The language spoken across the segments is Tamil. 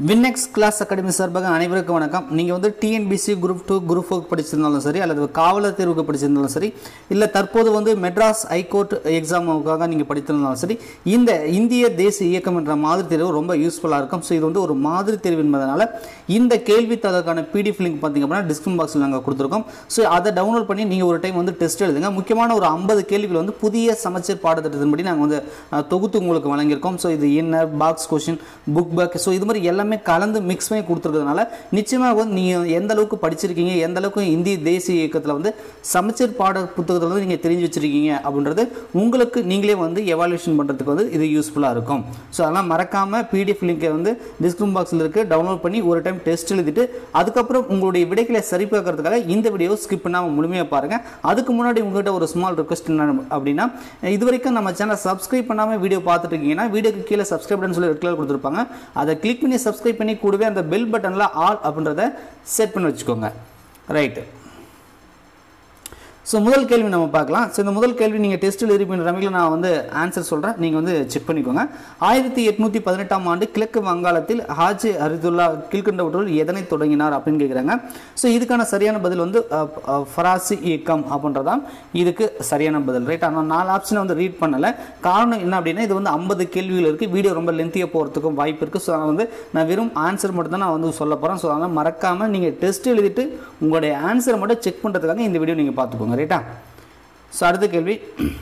வின்னெக்ஸ் கிளாஸ் அகாடமி சார்பாக அனைவருக்கும் வணக்கம் நீங்கள் வந்து TNPSC group two group four படிச்சிருந்தாலும் சரி அல்லது காவலர் தேர்வுக்கு படிச்சிருந்தாலும் சரி இல்லை தற்போது வந்து மெட்ராஸ் ஹைகோர்ட் எக்ஸாமுக்காக நீங்கள் படித்திருந்தாலும் சரி இந்த இந்திய தேசிய இயக்கம் என்ற மாதிரி தேர்வு ரொம்ப யூஸ்ஃபுல்லாக இருக்கும் ஸோ இது வந்து ஒரு மாதிரி தேர்வு என்பதனால இந்த கேள்வித்தாளுக்கான பிடிஎஃப் லிங்க் பார்த்தீங்க அப்படின்னா டிஸ்கிரிப்ஷன் பாக்ஸில் நாங்கள் கொடுத்துருக்கோம் ஸோ அதை டவுன்லோட் பண்ணி நீங்கள் ஒரு டைம் வந்து டெஸ்ட் எழுதுங்க முக்கியமான ஒரு ஐம்பது கேள்விகள் வந்து புதிய சமச்சீர் பாடத்திட்டத்தின்படி நாங்கள் வந்து அஹ், தொகுத்து உங்களுக்கு வழங்கியிருக்கோம் ஸோ இது என்ன box question book back so இது மாதிரி எல்லாமே கலந்து மிக்ஸ் பண்ணி கொடுத்துருக்கிறதுனால நிச்சயமாக வந்து நீங்கள் எந்த அளவுக்கு படிச்சிருக்கீங்க எந்த அளவுக்கு இந்திய தேசிய இயக்கத்தில் வந்து சமச்சீர் பாட புத்தகத்தில் வந்து நீங்கள் தெரிஞ்சு வச்சிருக்கீங்க அப்படின்றது உங்களுக்கு நீங்களே வந்து எவாலுவேஷன் பண்ணுறதுக்கு வந்து இது யூஸ்ஃபுல்லாக இருக்கும் ஸோ அதெல்லாம் மறக்காமல் பிடிஎஃப் லிங்கை வந்து டிஸ்கிரிப்ஷன் பாக்ஸில் இருக்குது டவுன்லோட் பண்ணி ஒரு டைம் டெஸ்ட் எழுதிட்டு அதுக்கப்புறம் உங்களுடைய விடைகளை சரி பார்க்கறதுக்காக இந்த வீடியோ ஸ்கிப் பண்ணாமல் முழுமையாக பாருங்கள் அதுக்கு முன்னாடி உங்கள்கிட்ட ஒரு ஸ்மால் ரிக்வஸ்ட் என்ன அப்படின்னா இது வரைக்கும் நம்ம சேனலை சப்ஸ்கிரைப் பண்ணாமல் வீடியோ பார்த்துட்டு இருக்கீங்கன்னா வீடியோக்கு கீழே சப்ஸ்கிரைப் சொல்லி ரெட் கலர் கொடுத்துருப்பாங்க அதை கிளிக் பண்ணி சப்ஸ்கிரைப் பண்ணி கூடவே அந்த பெல் பட்டனில் ஆல் அப்படின்றத செட் பண்ணி வச்சுக்கோங்க ரைட்டு ஸோ முதல் கேள்வி நம்ம பார்க்கலாம் ஸோ இந்த முதல் கேள்வி நீங்கள் டெஸ்ட்டில் இருப்பின்ற ரமையில் நான் வந்து ஆன்சர் சொல்கிறேன் நீங்கள் வந்து செக் பண்ணிக்கோங்க ஆயிரத்தி எட்நூற்றி பதினெட்டாம் ஆண்டு கிழக்கு வங்காளத்தில் ஹாஜி அரிதுல்லா கீழ்கண்டவற்றுள் எதனை தொடங்கினார் அப்படின்னு கேட்குறாங்க ஸோ இதுக்கான சரியான பதில் வந்து அஹ், அஹ், ஃபராசி இயக்கம் அப்படின்றதான் இதுக்கு சரியான பதில் ரைட் ஆனால் நாலு ஆப்ஷனை வந்து ரீட் பண்ணலை காரணம் என்ன அப்படின்னா இது வந்து ஐம்பது கேள்விகள் இருக்குது வீடியோ ரொம்ப லென்த்தியாக போகிறதுக்கும் வாய்ப்பு இருக்குது ஸோ அதனால் வந்து நான் வெறும் ஆன்சர் மட்டும் தான் நான் வந்து சொல்ல போகிறேன் ஸோ அதனால் மறக்காமல் நீங்கள் டெஸ்ட் எழுதிட்டு உங்களுடைய ஆன்சரை மட்டும் செக் பண்ணுறதுக்காக இந்த வீடியோ நீங்கள் பார்த்துக்கோங்க ரைட்டா ஸோ அடுத்த கேள்வி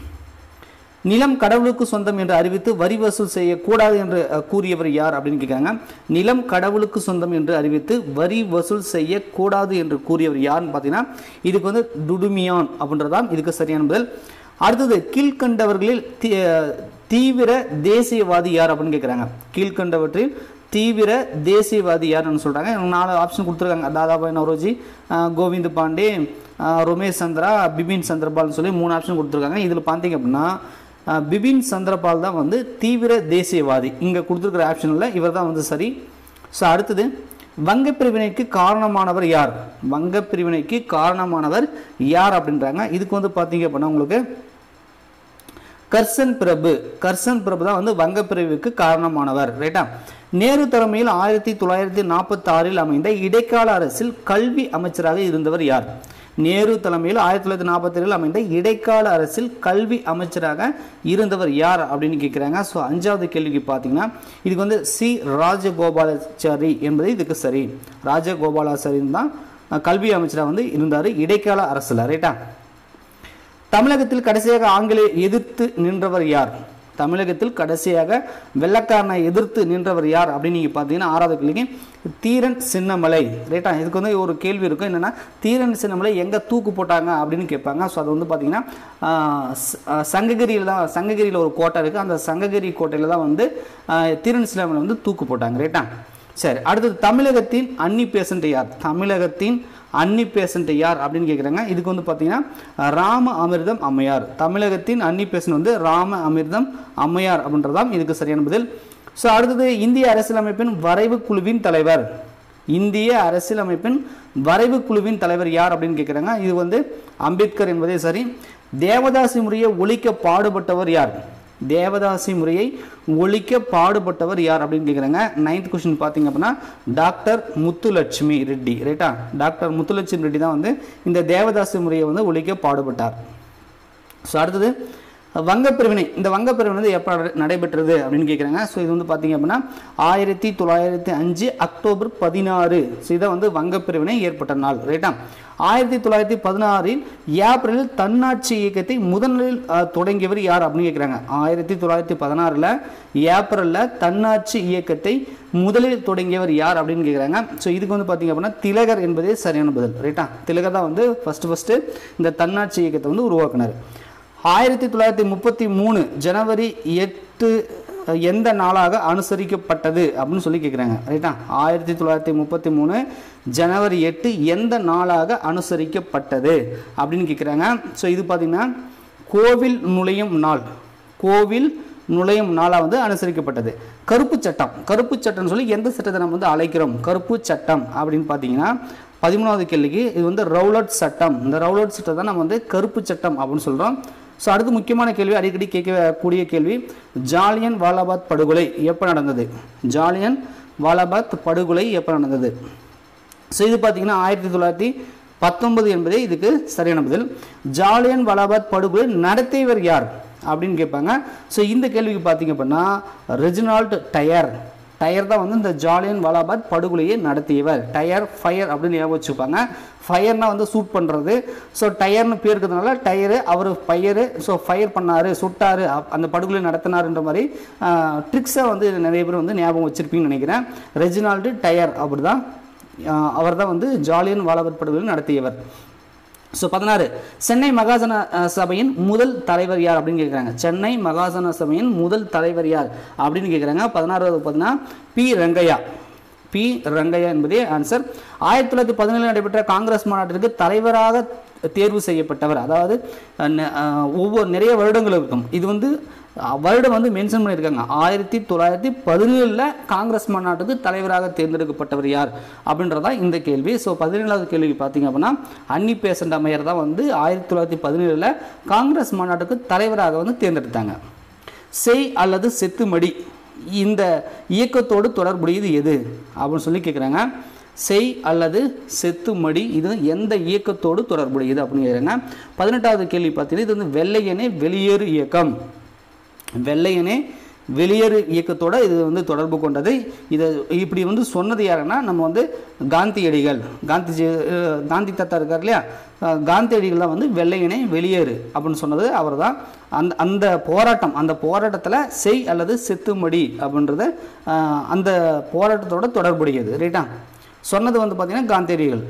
நிலம் கடவுளுக்கு சொந்தம் என்று அறிவித்து வரி வசூல் செய்யக்கூடாது என்று அஹ், கூறியவர் யார் அப்படின்னு கேட்குறாங்க நிலம் கடவுளுக்கு சொந்தம் என்று அறிவித்து வரி வசூல் செய்யக்கூடாது என்று கூறியவர் யாருன்னு பார்த்தீங்கன்னா இதுக்கு வந்து டுடுமியான் அப்படின்றதான் இதுக்கு சரியான பதில் அடுத்தது கீழ்கண்டவர்களில் தீ- அஹ், தீவிர தேசியவாதி யார் அப்படின்னு கேட்குறாங்க கீழ்கண்டவற்றில் தீவிர தேசியவாதி யாருன்னு சொல்கிறாங்க நாலு ஆப்ஷன் கொடுத்துருக்காங்க தாதாபாய் நவரோஜி அஹ், கோவிந்த் பாண்டே அஹ், ரமேஷ் சந்திரா பிபின் சந்திரபால்னு சொல்லி மூணு ஆப்ஷன் கொடுத்துருக்காங்க இதில் பார்த்தீங்க அப்படின்னா அஹ், பிபின் சந்திரபால் தான் வந்து தீவிர தேசியவாதி இங்கே கொடுத்துருக்கிற ஆப்ஷனில் இவர் தான் வந்து சரி ஸோ அடுத்தது வங்கப் பிரிவினைக்கு காரணமானவர் யார் வங்கப் பிரிவினைக்கு காரணமானவர் யார் அப்படின்றாங்க இதுக்கு வந்து பார்த்தீங்க அப்படின்னா உங்களுக்கு கர்சன் பிரபு கர்சன் பிரபு தான் வந்து வங்கப் பிரிவுக்கு காரணமானவர் ரைட்டா நேரு தலைமையில் ஆயிரத்தி தொள்ளாயிரத்தி நாற்பத்தி ஆறில் அமைந்த இடைக்கால அரசில் கல்வி அமைச்சராக இருந்தவர் யார் நேரு தலைமையில் ஆயிரத்தி தொள்ளாயிரத்தி நாற்பத்தி ஏழில் அமைந்த இடைக்கால அரசில் கல்வி அமைச்சராக இருந்தவர் யார் அப்படின்னு கேட்குறாங்க ஸோ அஞ்சாவது கேள்விக்கு பார்த்தீங்கன்னா இதுக்கு வந்து சி ராஜகோபாலாச்சாரி என்பது இதுக்கு சரி ராஜகோபாலாச்சாரின் தான் அஹ், கல்வி அமைச்சராக வந்து இருந்தார் இடைக்கால அரசில் ரைட்டா தமிழகத்தில் கடைசியாக ஆங்கிலேய எதிர்த்து நின்றவர் யார் தமிழகத்தில் கடைசியாக வெள்ளக்காரனை எதிர்த்து நின்றவர் யார் அப்படின்னு நீங்கள் பார்த்தீங்கன்னா ஆறாவது கேள்விக்கு தீரன் சின்னமலை ரைட்டா இதுக்கு வந்து ஒரு கேள்வி இருக்கும் என்னென்னா தீரன் சின்னமலை எங்கே தூக்கு போட்டாங்க அப்படின்னு கேட்பாங்க ஸோ அது வந்து பார்த்தீங்கன்னா ஆஹ், ச- ஆஹ், சங்ககிரியில் தான் சங்ககிரியில் ஒரு கோட்டை இருக்குது அந்த சங்ககிரி கோட்டையில் தான் வந்து ஆஹ், தீரன் சின்னமலை வந்து தூக்கு போட்டாங்க ரைட்டா சரி அடுத்தது தமிழகத்தின் அன்னி பேசண்ட் யார் தமிழகத்தின் அன்னி பேசண்ட் யார் அப்படின்னு கேட்குறாங்க இதுக்கு வந்து பார்த்தீங்கன்னா ராம அமிர்தம் அம்மையார் தமிழகத்தின் அன்னி பேசண்ட் வந்து ராம அமிர்தம் அம்மையார் அப்படின்றதாம் இதுக்கு சரியான பதில் ஸோ அடுத்தது இந்திய அரசியலமைப்பின் வரைவு குழுவின் தலைவர் இந்திய அரசியலமைப்பின் வரைவு குழுவின் தலைவர் யார் அப்படின்னு கேட்குறாங்க இது வந்து அம்பேத்கர் என்பதே சரி தேவதாசி முறையை ஒழிக்க பாடுபட்டவர் யார் தேவதாசி முறையை ஒழிக்க பாடுபட்டவர் யார் அப்படின்னு கேட்குறாங்க நைன்த் கொஸ்டின் பார்த்தீங்க அப்படின்னா டாக்டர் முத்துலட்சுமி ரெட்டி ரைட்டா டாக்டர் முத்துலட்சுமி ரெட்டி தான் வந்து இந்த தேவதாசி முறையை வந்து ஒழிக்க பாடுபட்டார் ஸோ அடுத்தது வங்கப் பிரிவினை இந்த வங்கப் பிரிவினை வந்து எப்போ நட- நடைபெற்றது அப்படின்னு கேட்குறாங்க ஸோ இது வந்து பார்த்தீங்க அப்படின்னா ஆயிரத்தி தொள்ளாயிரத்தி அஞ்சு அக்டோபர் பதினாறு ஸோ இதை வந்து வங்கப் பிரிவினை ஏற்பட்ட நாள் ரைட்டா ஆயிரத்தி தொள்ளாயிரத்தி பதினாறில் ஏப்ரலில் தன்னாட்சி இயக்கத்தை முதலில் அஹ், தொடங்கியவர் யார் அப்படின்னு கேட்குறாங்க ஆயிரத்தி தொள்ளாயிரத்தி பதினாறில் ஏப்ரலில் தன்னாட்சி இயக்கத்தை முதலில் தொடங்கியவர் யார் அப்படின்னு கேட்குறாங்க ஸோ இதுக்கு வந்து பார்த்தீங்க அப்படின்னா திலகர் என்பதே சரியான பதில் ரைட்டா திலகர் தான் வந்து ஃபஸ்ட்டு ஃபஸ்ட்டு இந்த தன்னாட்சி இயக்கத்தை வந்து உருவாக்குனார் ஆயிரத்தி தொள்ளாயிரத்தி முப்பத்தி மூணு ஜனவரி எட்டு அஹ், எந்த நாளாக அனுசரிக்கப்பட்டது அப்படின்னு சொல்லி கேட்குறாங்க ரைட்டா ஆயிரத்தி தொள்ளாயிரத்தி முப்பத்தி மூணு ஜனவரி எட்டு எந்த நாளாக அனுசரிக்கப்பட்டது அப்படின்னு கேட்குறாங்க ஸோ இது பார்த்தீங்கன்னா கோவில் நுழையும் நாள் கோவில் நுழையும் நாளாக வந்து அனுசரிக்கப்பட்டது கருப்பு சட்டம் கருப்பு சட்டம்னு சொல்லி எந்த சட்டத்தை நம்ம வந்து அழைக்கிறோம் கருப்பு சட்டம் அப்படின்னு பார்த்தீங்கன்னா பதிமூணாவது கேள்விக்கு இது வந்து ரவுலட் சட்டம் இந்த ரவுலட் சட்டம் தான் நம்ம வந்து கருப்பு சட்டம் அப்படின்னு சொல்கிறோம் ஸோ அடுத்து முக்கியமான கேள்வி அடிக்கடி கேட்கக்கூடிய கேள்வி ஜாலியன் வாலாபாத் படுகொலை எப்போ நடந்தது ஜாலியன் வாலாபாத் படுகொலை எப்போ நடந்தது ஸோ இது பார்த்தீங்கன்னா ஆயிரத்தி தொள்ளாயிரத்தி பத்தொன்பது என்பதே இதுக்கு சரியான பதில் ஜாலியன் வாலாபாத் படுகொலை நடத்தியவர் யார் அப்படின்னு கேட்பாங்க ஸோ இந்த கேள்விக்கு பார்த்தீங்க அப்படின்னா ரெஜினால்ட் டயர் டயர் தான் வந்து இந்த ஜாலியன் வாலாபாத் படுகொலையை நடத்தியவர் டயர் ஃபயர் அப்படின்னு ஞாபகம் வச்சுப்பாங்க ஃபயர்னா வந்து சூட் பண்ணுறது ஸோ டயர்னு பேர் இருக்கிறதுனால டயரு அவர் ஃபயரு ஸோ ஃபயர் பண்ணார் சுட்டார் அந்த படுகொலை நடத்தினாருன்ற மாதிரி ட்ரிக்ஸை வந்து நிறைய பேர் வந்து ஞாபகம் வச்சுருப்பீங்கன்னு நினைக்கிறேன் ரெஜினால்டு டயர் அப்படி தான் அவர் தான் வந்து ஜாலியன் வாலாபாத் படுகொலை நடத்தியவர் ஸோ பதினாறு சென்னை மகாஜன அஹ், சபையின் முதல் தலைவர் யார் அப்படின்னு கேட்குறாங்க சென்னை மகாஜன சபையின் முதல் தலைவர் யார் அப்படின்னு கேட்குறாங்க பதினாறாவது பார்த்தீங்கன்னா பி ரங்கையா பி ரங்கையா என்பதே ஆன்சர் ஆயிரத்தி தொள்ளாயிரத்தி பதினேழு நடைபெற்ற காங்கிரஸ் மாநாட்டிற்கு தலைவராக தேர்வு செய்யப்பட்டவர் அதாவது அஹ், நெ- அஹ், ஒவ்வொரு நிறைய வருடங்கள் இருக்கும் இது வந்து அஹ், வருடம் வந்து மென்ஷன் பண்ணியிருக்காங்க ஆயிரத்தி தொள்ளாயிரத்தி பதினேழில் காங்கிரஸ் மாநாட்டுக்கு தலைவராக தேர்ந்தெடுக்கப்பட்டவர் யார் அப்படின்றதான் இந்த கேள்வி ஸோ பதினேழாவது கேள்வி பார்த்தீங்க அப்படின்னா அன்னி பேசண்ட் அம்மையர் தான் வந்து ஆயிரத்தி தொள்ளாயிரத்தி பதினேழில் காங்கிரஸ் மாநாட்டுக்கு தலைவராக வந்து தேர்ந்தெடுத்தாங்க செய் அல்லது செத்துமடி இந்த இயக்கத்தோடு தொடர்புடையது எது அப்படின்னு சொல்லி கேட்குறாங்க செய் அல்லது செத்துமடி இது எந்த இயக்கத்தோடு தொடர்புடையது அப்படின்னு கேட்குறாங்க பதினெட்டாவது கேள்வி பார்த்தீங்கன்னா இது வந்து வெள்ளையனே வெளியேறு இயக்கம் வெள்ளையனே வெளியேறு இயக்கத்தோட இது வந்து தொடர்பு கொண்டது இதை இப்படி வந்து சொன்னது யாருன்னா நம்ம வந்து காந்தியடிகள் காந்திஜி அஹ் காந்தி தாத்தா இருக்கார் இல்லையா அஹ் காந்தியடிகள் தான் வந்து வெள்ளையனே வெளியேறு அப்படின்னு சொன்னது அவர் தான் அந்த அந்த போராட்டம் அந்த போராட்டத்தில் செய் அல்லது செத்துமடி அப்படின்றது அஹ் அந்த போராட்டத்தோட தொடர்புடையது ரைட்டா சொன்னது வந்து பார்த்திங்கன்னா காந்தியடிகள்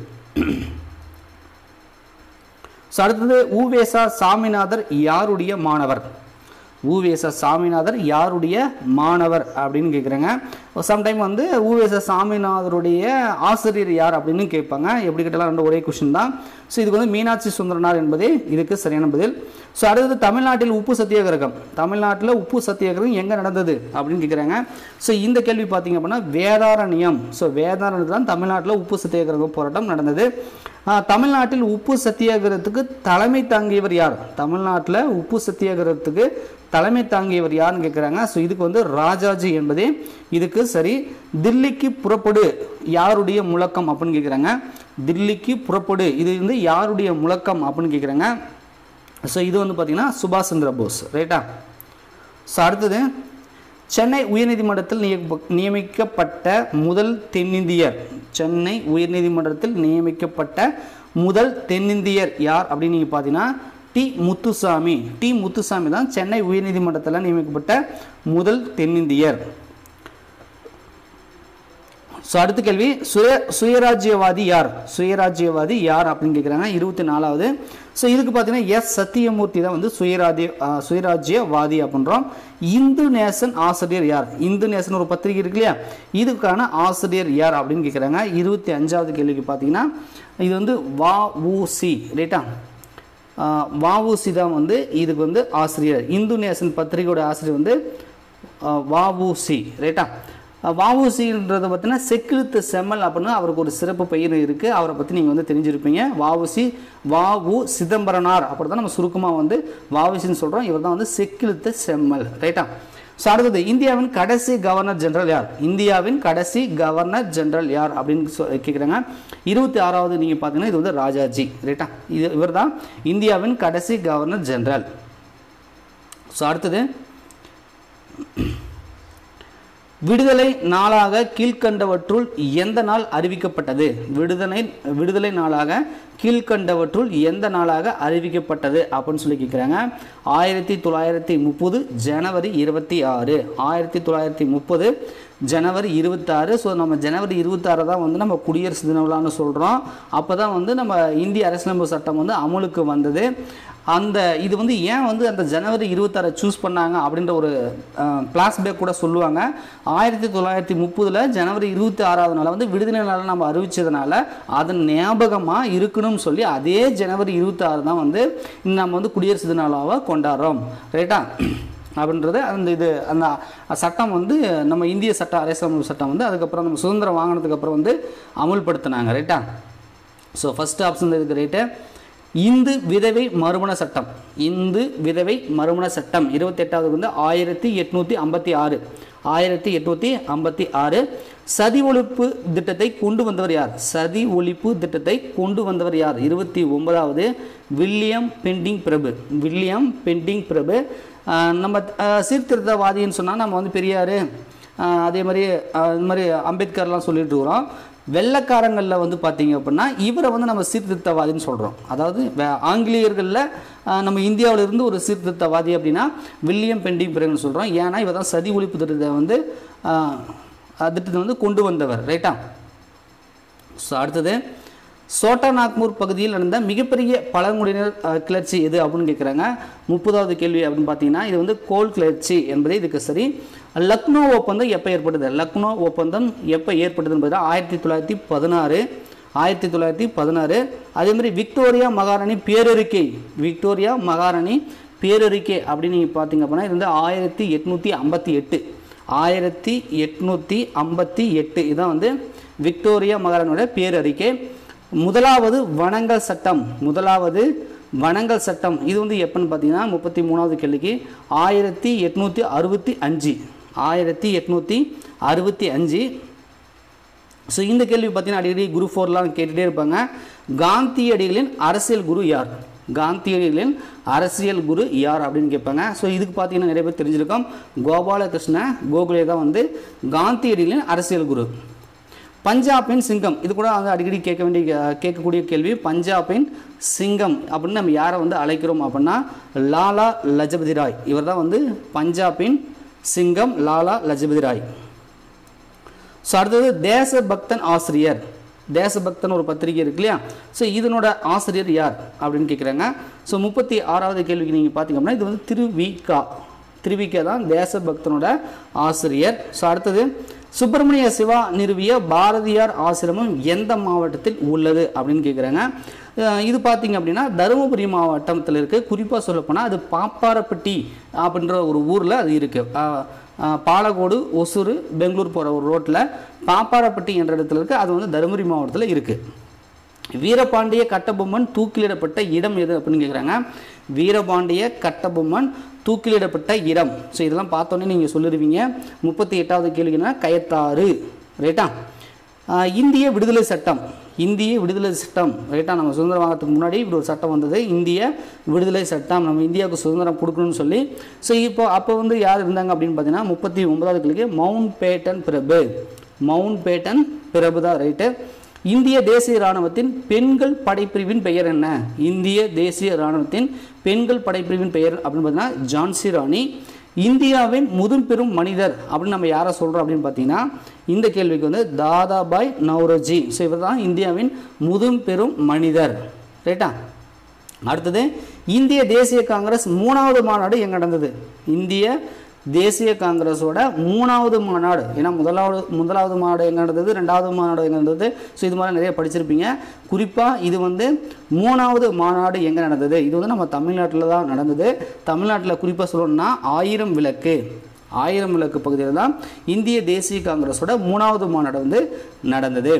ஸோ அடுத்தது ஊவேசா சாமிநாதர் யாருடைய மாணவர் ஊவேச சாமிநாதர் யாருடைய மாணவர் அப்படின்னு கேட்குறாங்க சம்டைம் வந்து ஊவேச சாமிநாதருடைய ஆசிரியர் யார் அப்படின்னு கேட்பாங்க எப்படி கேட்டாலும் ரெண்டு ஒரே கொஷின் தான் ஸோ இதுக்கு வந்து மீனாட்சி சுந்தரனார் என்பதே இதுக்கு சரியான பதில் ஸோ அடுத்தது தமிழ்நாட்டில் உப்பு சத்தியாகிரகம் தமிழ்நாட்டில் உப்பு சத்தியாகிரகம் எங்கே நடந்தது அப்படின்னு கேட்குறாங்க ஸோ இந்த கேள்வி பார்த்தீங்க அப்படின்னா வேதாரண்யம் ஸோ வேதாரண்யத்தில் தான் தமிழ்நாட்டில் உப்பு சத்தியாகிரக போராட்டம் நடந்தது ஆஹ், தமிழ்நாட்டில் உப்பு சத்தியாகிரகத்துக்கு தலைமை தாங்கியவர் யார் தமிழ்நாட்டில் உப்பு சத்தியாகிரகத்துக்கு தலைமை தாங்கியவர் யாருன்னு கேட்குறாங்க ஸோ இதுக்கு வந்து ராஜாஜி என்பதே இதுக்கு சரி தில்லிக்கு புறப்படு யாருடைய முழக்கம் அப்படின்னு கேட்குறாங்க தில்லிக்கு புறப்படு இது வந்து யாருடைய முழக்கம் அப்படின்னு கேட்குறாங்க ஸோ இது வந்து பார்த்திங்கன்னா சுபாஷ் சந்திர போஸ் ரைட்டா ஸோ அடுத்தது சென்னை உயர்நீதிமன்றத்தில் நியம- நியமிக்கப்பட்ட முதல் தென்னிந்தியர் சென்னை உயர்நீதிமன்றத்தில் நியமிக்கப்பட்ட முதல் தென்னிந்தியர் யார் அப்படின்னு நீங்கள் பார்த்தீங்கன்னா டி முத்துசாமி டி முத்துசாமி தான் சென்னை உயர்நீதிமன்றத்தில் நியமிக்கப்பட்ட முதல் தென்னிந்தியர் ஸோ அடுத்த கேள்வி சுய சுயராஜ்யவாதி யார் சுயராஜ்யவாதி யார் அப்படின்னு கேட்குறாங்க இருபத்தி நாலாவது ஸோ இதுக்கு பார்த்தீங்கன்னா எஸ் சத்தியமூர்த்தி தான் வந்து சுயராஜ்ய ஆஹ், சுயராஜ்யவாதி அப்படின்றோம் இந்து நேசன் ஆசிரியர் யார் இந்து நேசன் ஒரு பத்திரிகை இருக்கு இல்லையா இதுக்கான ஆசிரியர் யார் அப்படின்னு கேட்குறாங்க இருபத்தி அஞ்சாவது கேள்விக்கு பார்த்தீங்கன்னா இது வந்து வா உ சி ரைட்டா வஉசி தான் வந்து இதுக்கு வந்து ஆசிரியர் இந்து நேசன் பத்திரிகையோட ஆசிரியர் வந்து வஉசி ரைட்டா வஉசின்றது பார்த்தீங்கன்னா செக்கிழுத்து செம்மல் அப்படின்னு அவருக்கு ஒரு சிறப்பு பெயர் இருக்குது அவரை பற்றி நீங்கள் வந்து தெரிஞ்சிருப்பீங்க வஉசி வஉ சிதம்பரனார் அப்படி தான் நம்ம சுருக்கமாக வந்து வஉசின்னு சொல்கிறோம் இவர் தான் வந்து செக்கிழுத்த செம்மல் ரைட்டா ஸோ அடுத்தது இந்தியாவின் கடைசி கவர்னர் ஜெனரல் யார் இந்தியாவின் கடைசி கவர்னர் ஜெனரல் யார் அப்படின்னு சொ கேட்குறாங்க இருபத்தி ஆறாவது நீங்கள் பார்த்தீங்கன்னா இது வந்து ராஜாஜி ரைட்டா இது இவர் தான் இந்தியாவின் கடைசி கவர்னர் ஜெனரல் ஸோ அடுத்தது விடுதலை நாளாக கீழ்க்கண்டவற்றுள் எந்த நாள் அறிவிக்கப்பட்டது விடுதலை விடுதலை நாளாக கீழ்க்கண்டவற்றுள் எந்த நாளாக அறிவிக்கப்பட்டது அப்படின்னு சொல்லி கேட்குறாங்க ஆயிரத்தி தொள்ளாயிரத்தி முப்பது ஜனவரி இருபத்தி ஆறு ஆயிரத்தி தொள்ளாயிரத்தி முப்பது ஜனவரி இருபத்தாறு ஸோ நம்ம ஜனவரி இருபத்தாறு தான் வந்து நம்ம குடியரசு தின விழான்னு சொல்கிறோம் அப்போ தான் வந்து நம்ம இந்திய அரசியலமைப்பு சட்டம் வந்து அமலுக்கு வந்தது அந்த இது வந்து ஏன் வந்து அந்த ஜனவரி இருபத்தாறை சூஸ் பண்ணாங்க அப்படின்ற ஒரு பேக் கூட சொல்லுவாங்க ஆயிரத்தி தொள்ளாயிரத்தி முப்பதில் ஜனவரி இருபத்தி ஆறாவது நாள் வந்து விடுதலை நாள் நம்ம அறிவிச்சதுனால அதன் ஞாபகமாக இருக்கணும்னு சொல்லி அதே ஜனவரி இருபத்தி ஆறு தான் வந்து நம்ம வந்து குடியரசு தினாலாவை கொண்டாடுறோம் ரைட்டா அப்படின்றது அந்த இது அந்த சட்டம் வந்து நம்ம இந்திய சட்ட அரசியலமைப்பு சட்டம் வந்து அதுக்கப்புறம் நம்ம சுதந்திரம் வாங்கினதுக்கு அப்புறம் வந்து அமுல்படுத்தினாங்க ரைட்டா ஸோ ஃபஸ்ட் ஆப்ஷன் இதுக்கு ரைட்டு இந்து விதவை மறுமண சட்டம் இந்து விதவை மறுமண சட்டம் இருபத்தெட்டாவது வந்து ஆயிரத்தி எட்நூற்றி ஐம்பத்தி ஆறு ஆயிரத்தி எட்நூற்றி ஐம்பத்தி ஆறு சதி ஒழிப்பு திட்டத்தை கொண்டு வந்தவர் யார் சதி ஒழிப்பு திட்டத்தை கொண்டு வந்தவர் யார் இருபத்தி ஒன்பதாவது வில்லியம் பெண்டிங் பிரபு வில்லியம் பெண்டிங் பிரபு ஆஹ் நம்ம ஆஹ் சீர்திருத்தவாதின்னு சொன்னால் நம்ம வந்து பெரியார் ஆஹ் அதே மாதிரி ஆஹ் இந்த மாதிரி அம்பேத்கர்லாம் சொல்லிட்டு இருக்கிறோம் வெள்ளைக்காரங்களில் வந்து பார்த்தீங்க அப்படின்னா இவரை வந்து நம்ம சீர்திருத்தவாதின்னு சொல்கிறோம் அதாவது வே- ஆங்கிலேயர்களில் ஆஹ் நம்ம இந்தியாவுல இருந்து ஒரு சீர்திருத்தவாதி அப்படின்னா வில்லியம் பெண்டிங் பிரபுன்னு சொல்கிறோம் ஏன்னா இவர் தான் சதி ஒழிப்பு திட்டத்தை வந்து ஆஹ் திட்டத்தை வந்து கொண்டு வந்தவர் ரைட்டா ஸோ அடுத்தது சோட்டா நாக்பூர் பகுதியில் நடந்த மிகப்பெரிய பழங்குடியினர் அஹ், கிளர்ச்சி எது அப்படின்னு கேட்குறாங்க முப்பதாவது கேள்வி அப்படின்னு பார்த்தீங்கன்னா இது வந்து கோல் கிளர்ச்சி என்பதே இதுக்கு சரி லக்னோ ஒப்பந்தம் எப்போ ஏற்பட்டது லக்னோ ஒப்பந்தம் எப்போ ஏற்பட்டதுன்னு பார்த்தீங்கன்னா ஆயிரத்தி தொள்ளாயிரத்தி பதினாறு ஆயிரத்தி தொள்ளாயிரத்தி பதினாறு அதே மாதிரி விக்டோரியா மகாராணி பேரறிக்கை விக்டோரியா மகாராணி பேரறிக்கை அப்படின்னு நீங்கள் பார்த்தீங்க அப்படின்னா இது வந்து ஆயிரத்தி எட்நூற்றி ஐம்பத்தி எட்டு ஆயிரத்தி எட்நூற்றி ஐம்பத்தி எட்டு இதான் வந்து விக்டோரியா மகாராணியோட பேரறிக்கை முதலாவது வனங்கள் சட்டம் முதலாவது வனங்கள் சட்டம் இது வந்து எப்போன்னு பார்த்தீங்கன்னா முப்பத்தி மூணாவது கேள்விக்கு ஆயிரத்தி எட்நூற்றி அறுபத்தி அஞ்சு ஆயிரத்தி எட்நூற்றி அறுபத்தி அஞ்சு ஸோ இந்த கேள்வி பார்த்தீங்கன்னா அடிக்கடி குரு ஃபோர்லாம் கேட்டுகிட்டே இருப்பாங்க காந்தியடிகளின் அரசியல் குரு யார் காந்தியடிகளின் அரசியல் குரு யார் அப்படின்னு கேட்பாங்க ஸோ இதுக்கு பார்த்தீங்கன்னா நிறைய பேர் தெரிஞ்சிருக்கோம் கோபாலகிருஷ்ண கோகுலே தான் வந்து காந்தியடிகளின் அரசியல் குரு பஞ்சாபின் சிங்கம் இது கூட வந்து அடிக்கடி கேட்க வேண்டிய கே- கேட்கக்கூடிய கேள்வி பஞ்சாபின் சிங்கம் அப்படின்னு நம்ம யாரை வந்து அழைக்கிறோம் அப்படின்னா லாலா லஜபதி ராய் இவர் தான் வந்து பஞ்சாபின் சிங்கம் லாலா லஜபதி ராய் ஸோ அடுத்தது தேசபக்தன் ஆசிரியர் தேசபக்தன் ஒரு பத்திரிகை இருக்கு இல்லையா ஸோ இதனோட ஆசிரியர் யார் அப்படின்னு கேட்குறாங்க ஸோ முப்பத்தி ஆறாவது கேள்விக்கு நீங்கள் பார்த்தீங்க அப்படின்னா இது வந்து திருவிகா திருவிகா தான் தேசபக்தனோட ஆசிரியர் ஸோ அடுத்தது சுப்பிரமணிய சிவா நிறுவிய பாரதியார் ஆசிரமம் எந்த மாவட்டத்தில் உள்ளது அப்படின்னு கேட்குறாங்க அஹ் இது பார்த்தீங்க அப்படின்னா தருமபுரி மாவட்டத்தில் இருக்குது குறிப்பாக சொல்லப்போனால் அது பாப்பாரப்பட்டி அப்படின்ற ஒரு ஊரில் அது இருக்குது பாலக்கோடு ஒசூர் பெங்களூர் போகிற ஒரு ரோட்டில் பாப்பாரப்பட்டி என்ற இடத்துல இருக்குது அது வந்து தருமபுரி மாவட்டத்தில் இருக்குது வீரபாண்டிய கட்டபொம்மன் தூக்கிலிடப்பட்ட இடம் எது அப்படின்னு கேட்குறாங்க வீரபாண்டிய கட்டபொம்மன் தூக்கிலிடப்பட்ட இடம் ஸோ இதெல்லாம் பார்த்தோன்னே நீங்கள் சொல்லிடுவீங்க முப்பத்தி எட்டாவது கேள்வினா கயத்தாறு ரைட்டா ஆஹ் இந்திய விடுதலை சட்டம் இந்திய விடுதலை சட்டம் ரைட்டா நம்ம சுதந்திரம் வாங்கறதுக்கு முன்னாடி இப்படி ஒரு சட்டம் வந்தது இந்திய விடுதலை சட்டம் நம்ம இந்தியாவுக்கு சுதந்திரம் கொடுக்கணும்னு சொல்லி ஸோ இப்போ அப்போ வந்து யார் இருந்தாங்க அப்படின்னு பார்த்தீங்கன்னா முப்பத்தி ஒன்பதாவது கிழக்கு மவுண்ட் பேட்டன் பிரபு மவுண்ட் பேட்டன் பிரபு தான் ரைட்டு இந்திய தேசிய இராணுவத்தின் பெண்கள் படைப்பிரிவின் பெயர் என்ன இந்திய தேசிய இராணுவத்தின் பெண்கள் படைப்பிரிவின் பெயர் அப்படின்னு பார்த்தீங்கன்னா ஜான்சி ராணி இந்தியாவின் முதும்பெரும் மனிதர் அப்படின்னு நம்ம யாரை சொல்கிறோம் அப்படின்னு பார்த்தீங்கன்னா இந்த கேள்விக்கு வந்து தாதாபாய் நவ்ரோஜி ஸோ இவர் தான் இந்தியாவின் முதும்பெரும் மனிதர் ரைட்டா அடுத்தது இந்திய தேசிய காங்கிரஸ் மூணாவது மாநாடு எங்கே நடந்தது இந்திய தேசிய காங்கிரஸோட மூணாவது மாநாடு ஏன்னா முதலாவது முதலாவது மாநாடு எங்கே நடந்தது ரெண்டாவது மாநாடு எங்கே நடந்தது ஸோ இது மாதிரி நிறைய படிச்சிருப்பீங்க குறிப்பாக இது வந்து மூணாவது மாநாடு எங்கே நடந்தது இது வந்து நம்ம தமிழ்நாட்டில் தான் நடந்தது தமிழ்நாட்டில் குறிப்பாக சொல்லணும்னா ஆயிரம் விளக்கு ஆயிரம் விளக்கு பகுதியில் தான் இந்திய தேசிய காங்கிரஸோட மூணாவது மாநாடு வந்து நடந்தது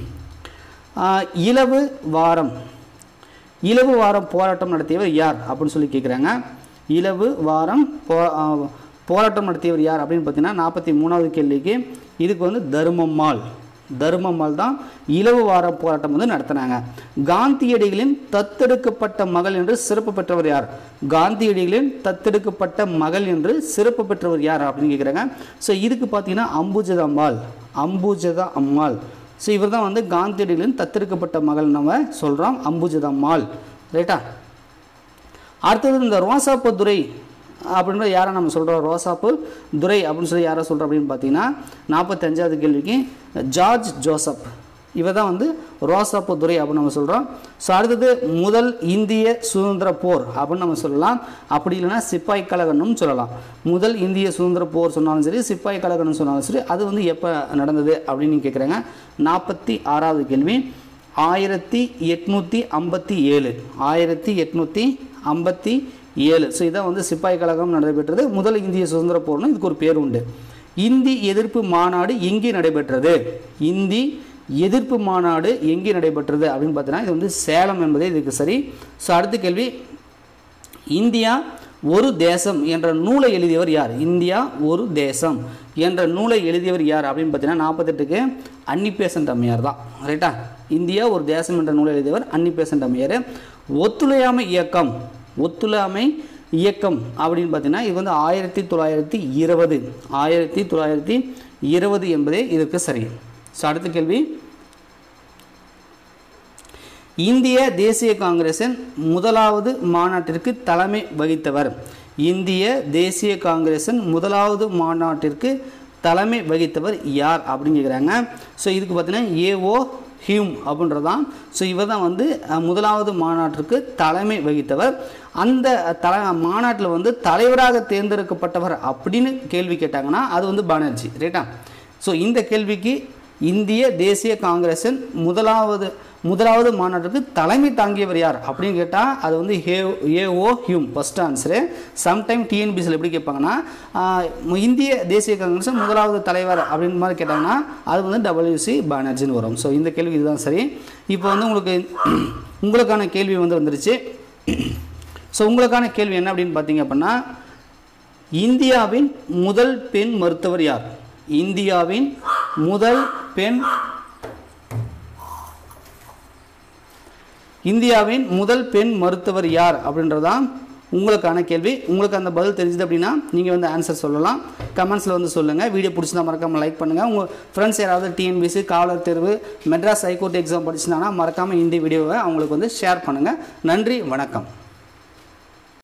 ஆஹ் இலவு வாரம் இலவு வாரம் போராட்டம் நடத்தியவர் யார் அப்படின்னு சொல்லி கேட்குறாங்க இலவு வாரம் போ ஆஹ் போராட்டம் நடத்தியவர் யார் அப்படின்னு பார்த்தீங்கன்னா நாற்பத்தி மூணாவது கேள்விக்கு இதுக்கு வந்து தருமம்மாள் தருமம்மாள் தான் இலவு வார போராட்டம் வந்து நடத்தினாங்க காந்தியடிகளின் தத்தெடுக்கப்பட்ட மகள் என்று சிறப்பு பெற்றவர் யார் காந்தியடிகளின் தத்தெடுக்கப்பட்ட மகள் என்று சிறப்பு பெற்றவர் யார் அப்படின்னு கேட்குறாங்க ஸோ இதுக்கு பார்த்தீங்கன்னா அம்புஜத அம்மாள் அம்புஜத அம்மாள் ஸோ இவர் தான் வந்து காந்தியடிகளின் தத்தெடுக்கப்பட்ட மகள் நம்ம சொல்கிறோம் அம்புஜத அம்மாள் ரைட்டா அடுத்தது இந்த ரோசாப்பு துரை அப்படின்ற யாரை நம்ம சொல்கிறோம் ரோசாப்பு துரை அப்படின்னு சொல்லி யாரை சொல்கிறோம் அப்படின்னு பார்த்தீங்கன்னா நாற்பத்தஞ்சாவது கேள்விக்கு ஜார்ஜ் ஜோசப் இவர் தான் வந்து ரோசாப்பு துரை அப்படின்னு நம்ம சொல்கிறோம் ஸோ அடுத்தது முதல் இந்திய சுதந்திர போர் அப்படின்னு நம்ம சொல்லலாம் அப்படி இல்லைன்னா சிப்பாய் கழகம்னு சொல்லலாம் முதல் இந்திய சுதந்திர போர் சொன்னாலும் சரி சிப்பாய் கழகம்னு சொன்னாலும் சரி அது வந்து எப்போ நடந்தது அப்படின்னு கேட்குறாங்க நாற்பத்தி ஆறாவது கேள்வி ஆயிரத்தி எட்நூற்றி ஐம்பத்தி ஏழு ஆயிரத்தி எட்நூற்றி ஐம்பத்தி ஏழு ஸோ இதான் வந்து சிப்பாய் கழகம் நடைபெற்றது முதல் இந்திய சுதந்திர போர்னு இதுக்கு ஒரு பேர் உண்டு இந்தி எதிர்ப்பு மாநாடு எங்கே நடைபெற்றது இந்தி எதிர்ப்பு மாநாடு எங்கே நடைபெற்றது அப்படின்னு பார்த்தீங்கன்னா இது வந்து சேலம் என்பதே இதுக்கு சரி ஸோ அடுத்த கேள்வி இந்தியா ஒரு தேசம் என்ற நூலை எழுதியவர் யார் இந்தியா ஒரு தேசம் என்ற நூலை எழுதியவர் யார் அப்படின்னு பார்த்தீங்கன்னா நாற்பத்தெட்டுக்கு அன்னிபேசன்ட் அம்மையார் தான் ரைட்டா இந்தியா ஒரு தேசம் என்ற நூலை எழுதியவர் அன்னிபேசன்ட் அம்மையார் ஒத்துழையாமை இயக்கம் ஒத்துழையாமை இயக்கம் அப்படின்னு பார்த்தீங்கன்னா இது வந்து ஆயிரத்தி தொள்ளாயிரத்தி இருபது ஆயிரத்தி தொள்ளாயிரத்தி இருபது என்பதே இதற்கு சரி ஸோ அடுத்த கேள்வி இந்திய தேசிய காங்கிரசின் முதலாவது மாநாட்டிற்கு தலைமை வகித்தவர் இந்திய தேசிய காங்கிரசின் முதலாவது மாநாட்டிற்கு தலைமை வகித்தவர் யார் அப்படின்னு கேட்குறாங்க ஸோ இதுக்கு பார்த்தீங்கன்னா ஏஓ ஹியூம் அப்படின்றதான் ஸோ இவர் தான் வந்து அஹ், முதலாவது மாநாட்டிற்கு தலைமை வகித்தவர் அந்த தல மாநாட்டில் வந்து தலைவராக தேர்ந்தெடுக்கப்பட்டவர் அப்படின்னு கேள்வி கேட்டாங்கன்னா அது வந்து பானர்ஜி ரைட்டா ஸோ இந்த கேள்விக்கு இந்திய தேசிய காங்கிரஸின் முதலாவது முதலாவது மாநாட்டுக்கு தலைமை தாங்கியவர் யார் அப்படின்னு கேட்டால் அது வந்து A O Hume first answer sometime டிஎன்பிசியில் எப்படி கேட்பாங்கன்னா ஆஹ், இந்திய தேசிய காங்கிரஸின் முதலாவது தலைவர் அப்படின்னு மாதிரி கேட்டாங்கன்னா அது வந்து டபிள்யூசி பானர்ஜின்னு வரும் ஸோ இந்த கேள்வி இதுதான் சரி இப்போ வந்து உங்களுக்கு உங்களுக்கான கேள்வி வந்து வந்துருச்சு ஸோ உங்களுக்கான கேள்வி என்ன அப்படின்னு பார்த்தீங்க அப்படின்னா இந்தியாவின் முதல் பெண் மருத்துவர் யார் இந்தியாவின் முதல் பெண் இந்தியாவின் முதல் பெண் மருத்துவர் யார் அப்படின்றதான் உங்களுக்கான கேள்வி உங்களுக்கு அந்த பதில் தெரிஞ்சுது அப்படின்னா நீங்கள் வந்து ஆன்சர் சொல்லலாம் கமெண்ட்ஸில் வந்து சொல்லுங்கள் வீடியோ பிடிச்சிருந்தா மறக்காமல் லைக் பண்ணுங்கள் உங்கள் ஃப்ரெண்ட்ஸ் யாராவது டிஎன்பிசி காவலர் தேர்வு மெட்ராஸ் ஹைகோர்ட் எக்ஸாம் படிச்சிருந்தாங்கன்னா மறக்காமல் இந்த வீடியோவை அவங்களுக்கு வந்து ஷேர் பண்ணுங்கள் நன்றி வணக்கம்